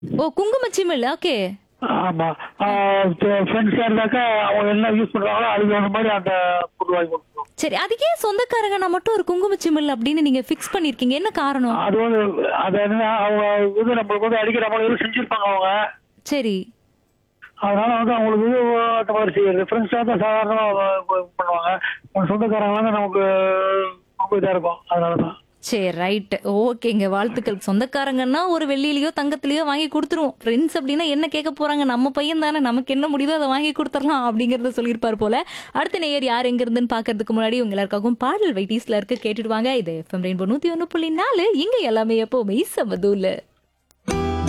ஓ குங்குமச்சிமிழ் okay ஆமா ஃப்ரெண்ட்ஸா இருந்தாக்கா அவங்க என்ன யூஸ் பண்றாங்களோ அதுக்கு அந்த மாதிரி அந்த பொருள் வாங்கி கொடுக்கணும் சரி அதுக்கே சொந்தக்காரங்க நான் மட்டும் ஒரு குங்குமச்சிமிழ் அப்படின்னு நீங்க ஃபிக்ஸ் பண்ணிருக்கீங்க என்ன காரணம் அது வந்து அது என்ன அவங்க இது நம்மளுக்கு வந்து அடிக்கடி நம்மளுக்கு எதுவும் செஞ்சிருப்பாங்க அவங்க சரி அதனால வந்து அவங்களுக்கு இது அந்த மாதிரி செய்யறது ஃப்ரெண்ட்ஸாக தான் சாதாரணமாக பண்ணுவாங்க அவங்க சொந்தக்காரங்களாம் தான் நமக்கு ரொம்ப இதாக இருக்கும் அதனால தான் சரி ரைட் ஓகேங்க வாழ்த்துக்கள் சொந்தக்காரங்கன்னா ஒரு வெள்ளியிலயோ தங்கத்திலயோ வாங்கி கொடுத்துருவோம் ஃப்ரெண்ட்ஸ் அப்படின்னா என்ன கேட்க போறாங்க நம்ம பையன் தானே நமக்கு என்ன முடியுதோ அதை வாங்கி கொடுத்துடலாம் அப்படிங்கறத சொல்லியிருப்பார் போல அடுத்த நேயர் யார் எங்க இருந்துன்னு பாக்குறதுக்கு முன்னாடி உங்க எல்லாருக்காகவும் பாடல் வைட்டீஸ்ல இருக்க கேட்டுடுவாங்க இது எஃப்எம் ரெயின்போ நூத்தி ஒண்ணு புள்ளி நாலு இங்க எல்லாமே எப்பவுமே சமதூல